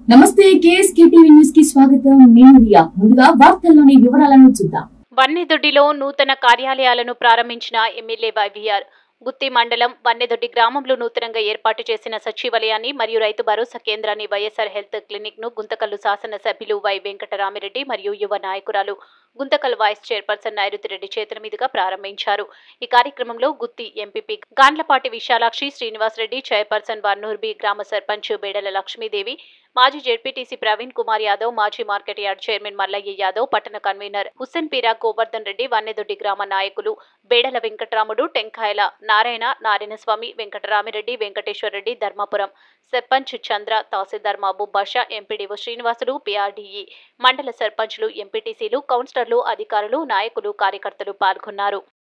నమస్తే KSK TV news కి స్వాగతం నేను రియా ముందుగా వార్తల్లోని వివరాలను చూద్దాం వన్నెదొడ్డిలో నూతన కార్యాలయాలను ప్రారంభించిన ఎమ్మెల్యే వైవిఆర్ గుత్తి మండలం వన్నెదొడ్డి గ్రామంలో నూతనంగా ఏర్పాటు చేసిన సచివాలయాన్ని మరియు రైతు భరోసా కేంద్రాన్ని వైఎస్ఆర్ హెల్త్ క్లినిక్ ను గుంతకల్లు శాసనసభ్యులు వై వెంకటరామిరెడ్డి మరియు యువ నాయకురాలు గుంతకల్ వైస్ చైర్పర్సన్ నైరుతిరెడ్డి చేతుల మీదుగా ప్రారంభించారు ఈ కార్యక్రమంలో గుత్తి ఎంపీపీ గాండ్లపాటి విశాలాక్షి శ్రీనివాసరెడ్డి చైర్పర్సన్ వన్నూర్బి గ్రామ సర్పంచ్ బేడల లక్ష్మీదేవి మాజీ జెడ్పీటీసీ ప్రవీణ్ కుమార్ యాదవ్ మాజీ market yard chairman Mallaiah Yadav పట్టణ కన్వీనర్ హుస్సేన్ పీరా గోవర్ధన్ రెడ్డి వన్నెదొడ్డి గ్రామ నాయకులు బేడల వెంకటరాముడు టెంకాయల నారాయణ నారాయణస్వామి వెంకటరామిరెడ్డి వెంకటేశ్వరరెడ్డి ధర్మాపురం సర్పంచ్ చంద్ర తహసీల్దార్ మహబూబ్ బాషా ఎంపీడీఓ శ్రీనివాసులు పీఆర్డీఈ మండల సర్పంచ్లు ఎంపీటీసీలు కౌన్సిలర్లు అధికారులు నాయకులు కార్యకర్తలు పాల్గొన్నారు